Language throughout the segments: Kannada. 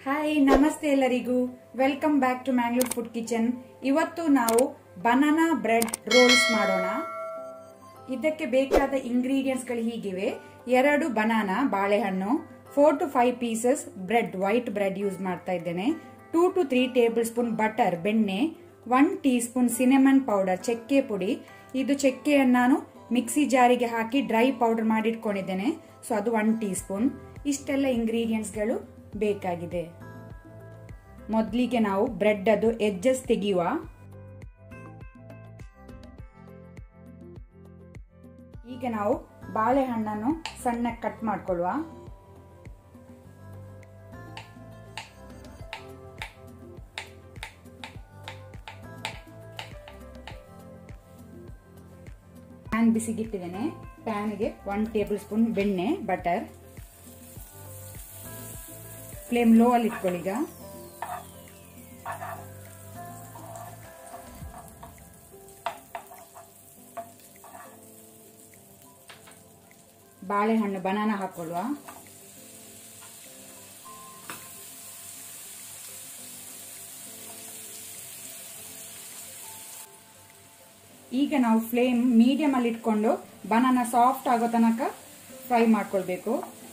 ಹಾಯ್ ನಮಸ್ತೆ ಎಲ್ಲರಿಗೂ welcome back to Mangalore food kitchen ಇವತ್ತು ನಾವು ಬನಾನಾ ಬ್ರೆಡ್ ರೋಲ್ಸ್ ಮಾಡೋಣ ಇದಕ್ಕೆ ಬೇಕಾದ ಇಂಗ್ರೀಡಿಯೆಂಟ್ಸ್ಗಳು ಹೀಗಿವೆ ಎರಡು ಬನಾನಾ ಬಾಳೆಹಣ್ಣು four to five pieces bread white bread use ಮಾಡ್ತಾ ಇದ್ದೇನೆ two to three tablespoon butter ಬೆಣ್ಣೆ one teaspoon cinnamon powder ಚಕ್ಕೆ ಪುಡಿ ಇದು ಚಕ್ಕೆಯನ್ನು ನಾನು ಮಿಕ್ಸಿ ಜಾರಿಗೆ ಹಾಕಿ ಡ್ರೈ ಪೌಡರ್ ಮಾಡಿಟ್ಕೊಂಡಿದ್ದೇನೆ ಸೊ ಅದು ಒನ್ ಟೀ ಸ್ಪೂನ್ ಇಷ್ಟೆಲ್ಲ ಇಂಗ್ರೀಡಿಯೆಂಟ್ಸ್ಗಳು ಬೇಕಾಗಿದೆ ಮೊದಲಿಗೆ ನಾವು ಬ್ರೆಡ್ ಅದು ಎಜ್ಜಸ್ ತೆಗೆಯುವ ಈಗ ನಾವು ಬಾಳೆಹಣ್ಣನ್ನು ಸಣ್ಣ ಕಟ್ ಮಾಡ್ಕೊಳ್ಳುವ ಪ್ಯಾನ್ ಬಿಸಿಗಿಟ್ಟಿದ್ದೇನೆ ಪ್ಯಾನ್ಗೆ ಒನ್ ಟೇಬಲ್ ಸ್ಪೂನ್ ಬೆಣ್ಣೆ ಬಟರ್ ಫ್ಲೇಮ್ ಲೋ ಅಲ್ಲಿ ಇಟ್ಕೊಳ್ಳಿ ಈಗ ಬಾಳೆಹಣ್ಣು ಬನಾನ ಹಾಕೊಳ್ಳುವ ಈಗ ನಾವು ಫ್ಲೇಮ್ ಮೀಡಿಯಂ ಅಲ್ಲಿ ಇಟ್ಕೊಂಡು ಬನಾನ ಸಾಫ್ಟ್ ಆಗೋ ತನಕ ಫ್ರೈ ಮಾಡ್ಕೊಳ್ಬೇಕು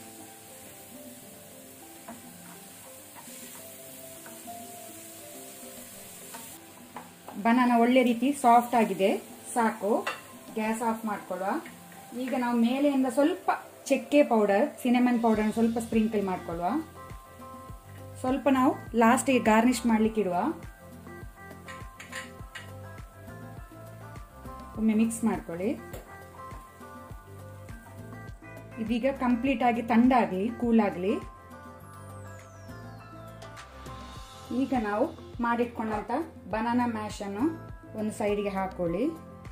ಬನಾನ ಒಳ್ಳೆ ರೀತಿ ಸಾಫ್ಟ್ ಆಗಿದೆ ಸಾಕು ಗ್ಯಾಸ್ ಆಫ್ ಮಾಡ್ಕೊಳ್ಳುವ ಈಗ ನಾವು ಮೇಲೆಯಿಂದ ಸ್ವಲ್ಪ ಚಕ್ಕೆ ಪೌಡರ್ ಸಿನೆಮನ್ ಪೌಡರ್ ಸ್ವಲ್ಪ ಸ್ಪ್ರಿಂಕಲ್ ಮಾಡ್ಕೊಳ್ಳುವ ಸ್ವಲ್ಪ ನಾವು ಲಾಸ್ಟಿಗೆ ಗಾರ್ನಿಶ್ ಮಾಡ್ಲಿಕ್ಕೆ ಇಡುವ ಒಮ್ಮೆ ಮಿಕ್ಸ್ ಮಾಡ್ಕೊಳ್ಳಿ ಇದೀಗ ಕಂಪ್ಲೀಟ್ ಆಗಿ ತಂಡಾಗ್ಲಿ ಕೂಲ್ ಆಗಲಿ ಈಗ ನಾವು ಮಾಡಿಟ್ಕೊಂಡಂತ ಬನಾನಾ ಮ್ಯಾಶ್ ಅನ್ನು ಒಂದು ಸೈಡ್ಗೆ ಹಾಕೊಳ್ಳಿ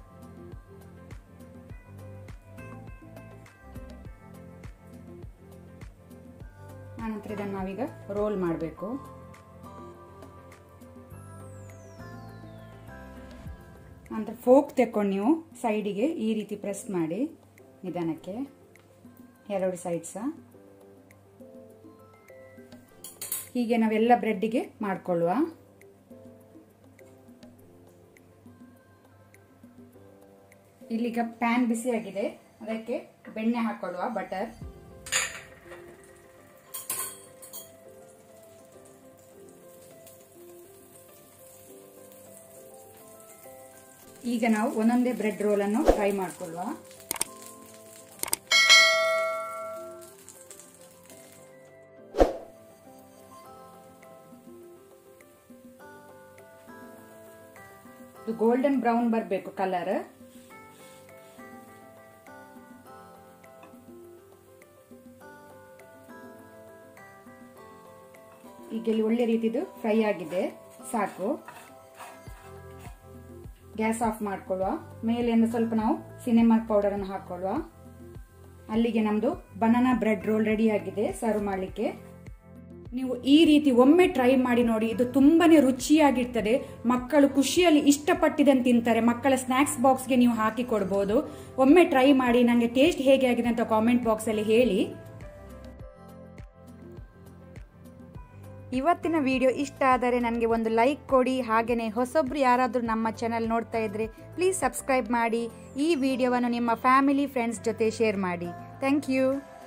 ಆನಂತರ ಇದನ್ನು ನಾವೀಗ ರೋಲ್ ಮಾಡಬೇಕು ನಂತರ ಫೋಕ್ ತೆಕ್ಕೊಂಡು ನೀವು ಸೈಡಿಗೆ ಈ ರೀತಿ ಪ್ರೆಸ್ ಮಾಡಿ ನಿಧಾನಕ್ಕೆ ಎರಡು ಸೈಡ್ಸ ಹೀಗೆ ನಾವೆಲ್ಲ ಬ್ರೆಡ್ಡಿಗೆ ಮಾಡಿಕೊಳ್ಳುವ ಇಲ್ಲಿಗ ಪ್ಯಾನ್ ಬಿಸಿಯಾಗಿದೆ ಅದಕ್ಕೆ ಬೆಣ್ಣೆ ಹಾಕೊಳ್ಳುವ ಬಟರ್ ಈಗ ನಾವು ಒಂದೊಂದೇ ಬ್ರೆಡ್ ರೋಲ್ ಅನ್ನು ಫ್ರೈ ಮಾಡ್ಕೊಳ್ಳುವ ಇದು ಗೋಲ್ಡನ್ ಬ್ರೌನ್ ಬರಬೇಕು ಕಲರ್ ಈಗ ಇಲ್ಲಿ ಒಳ್ಳೆ ರೀತಿದು ಫ್ರೈ ಆಗಿದೆ ಸಾಕು ಗ್ಯಾಸ್ ಆಫ್ ಮಾಡ್ಕೊಳ್ಳುವ ಮೇಲೆಯಿಂದ ಸ್ವಲ್ಪ ನಾವು ಸಿನೆಮಾ ಪೌಡರ್ ಅನ್ನು ಹಾಕೊಳ್ಳುವ ಅಲ್ಲಿಗೆ ನಮ್ದು ಬನಾನಾ ಬ್ರೆಡ್ ರೋಲ್ ರೆಡಿ ಆಗಿದೆ ಸರ್ವ್ ಮಾಡಲಿಕ್ಕೆ ನೀವು ಈ ರೀತಿ ಒಮ್ಮೆ ಟ್ರೈ ಮಾಡಿ ನೋಡಿ ಇದು ತುಂಬಾನೇ ರುಚಿಯಾಗಿರ್ತದೆ ಮಕ್ಕಳು ಖುಷಿಯಲ್ಲಿ ಇಷ್ಟಪಟ್ಟಿದಂತೆ ತಿಂತಾರೆ ಮಕ್ಕಳ ಸ್ನಾಕ್ಸ್ ಬಾಕ್ಸ್ಗೆ ನೀವು ಹಾಕಿ ಕೊಡ್ಬೋದು ಒಮ್ಮೆ ಟ್ರೈ ಮಾಡಿ ನನಗೆ ಟೇಸ್ಟ್ ಹೇಗೆ ಆಗಿದೆ ಅಂತ ಕಾಮೆಂಟ್ ಬಾಕ್ಸ್ ಅಲ್ಲಿ ಹೇಳಿ ಇವತ್ತಿನ ವಿಡಿಯೋ ಇಷ್ಟ ಆದರೆ ನನಗೆ ಒಂದು ಲೈಕ್ ಕೊಡಿ ಹಾಗೆಯೇ ಹೊಸೊಬ್ರು ಯಾರಾದರೂ ನಮ್ಮ ಚಾನಲ್ ನೋಡ್ತಾ ಇದ್ರೆ ಪ್ಲೀಸ್ ಸಬ್ಸ್ಕ್ರೈಬ್ ಮಾಡಿ ಈ ವಿಡಿಯೋವನ್ನು ನಿಮ್ಮ ಫ್ಯಾಮಿಲಿ ಫ್ರೆಂಡ್ಸ್ ಜೊತೆ ಶೇರ್ ಮಾಡಿ ಥ್ಯಾಂಕ್ ಯು